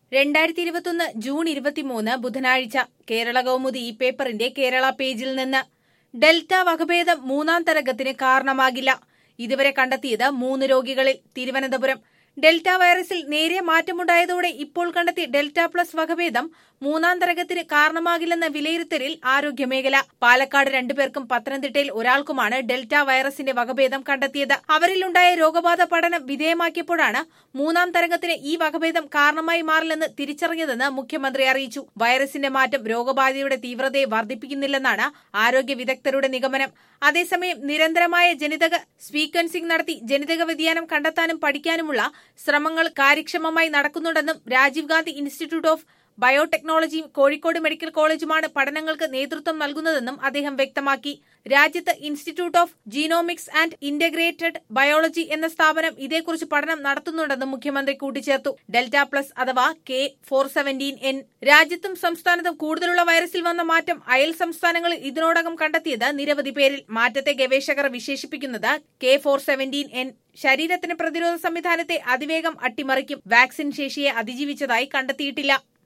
രണ്ടായിരത്തി ഇരുപത്തൊന്ന് ജൂൺ ഇരുപത്തിമൂന്ന് ബുധനാഴ്ച കേരള കൗമുദി ഈ പേപ്പറിന്റെ കേരള പേജിൽ നിന്ന് ഡെൽറ്റ വകഭേദം മൂന്നാം തരംഗത്തിന് കാരണമാകില്ല ഇതുവരെ കണ്ടെത്തിയത് മൂന്ന് രോഗികളിൽ തിരുവനന്തപുരം ഡെൽറ്റ വൈറസിൽ നേരിയ മാറ്റമുണ്ടായതോടെ ഇപ്പോൾ കണ്ടെത്തിയ ഡെൽറ്റ പ്ലസ് വകഭേദം മൂന്നാം തരംഗത്തിന് കാരണമാകില്ലെന്ന വിലയിരുത്തലിൽ ആരോഗ്യമേഖല പാലക്കാട് രണ്ടുപേർക്കും പത്തനംതിട്ടയിൽ ഒരാൾക്കുമാണ് ഡെൽറ്റ വൈറസിന്റെ വകഭേദം കണ്ടെത്തിയത് അവരിലുണ്ടായ രോഗബാധ പഠനം വിധേയമാക്കിയപ്പോഴാണ് മൂന്നാം തരംഗത്തിന് ഈ വകഭേദം കാരണമായി മാറില്ലെന്ന് തിരിച്ചറിഞ്ഞതെന്ന് മുഖ്യമന്ത്രി അറിയിച്ചു വൈറസിന്റെ മാറ്റം രോഗബാധയുടെ തീവ്രതയെ വർദ്ധിപ്പിക്കുന്നില്ലെന്നാണ് ആരോഗ്യ വിദഗ്ധരുടെ നിഗമനം അതേസമയം നിരന്തരമായ ജനിതക സ്വീക്വൻസിംഗ് നടത്തി ജനിതക വ്യതിയാനം കണ്ടെത്താനും പഠിക്കാനുമുള്ള ശ്രമങ്ങൾ കാര്യക്ഷമമായി നടക്കുന്നുണ്ടെന്നും രാജീവ് ഗാന്ധി ഇൻസ്റ്റിറ്റ്യൂട്ട് ഓഫ് ബയോടെക്നോളജിയും കോഴിക്കോട് മെഡിക്കൽ കോളേജുമാണ് പഠനങ്ങൾക്ക് നേതൃത്വം നൽകുന്നതെന്നും അദ്ദേഹം വ്യക്തമാക്കി രാജ്യത്ത് institute of genomics and integrated biology എന്ന സ്ഥാപനം ഇതേക്കുറിച്ച് പഠനം നടത്തുന്നുണ്ടെന്നും മുഖ്യമന്ത്രി കൂട്ടിച്ചേർത്തു ഡെൽറ്റ പ്ലസ് അഥവാ കെ ഫോർ സെവന്റീൻ എൻ രാജ്യത്തും സംസ്ഥാനത്തും കൂടുതലുള്ള വൈറസിൽ വന്ന മാറ്റം അയൽ സംസ്ഥാനങ്ങളിൽ ഇതിനോടകം കണ്ടെത്തിയത് നിരവധി പേരിൽ മാറ്റത്തെ ഗവേഷകർ വിശേഷിപ്പിക്കുന്നത് കെ ഫോർ സെവന്റീൻ എൻ ശരീരത്തിന് പ്രതിരോധ സംവിധാനത്തെ അതിവേഗം അട്ടിമറിക്കും വാക്സിൻ ശേഷിയെ അതിജീവിച്ചതായി കണ്ടെത്തിയിട്ടില്ല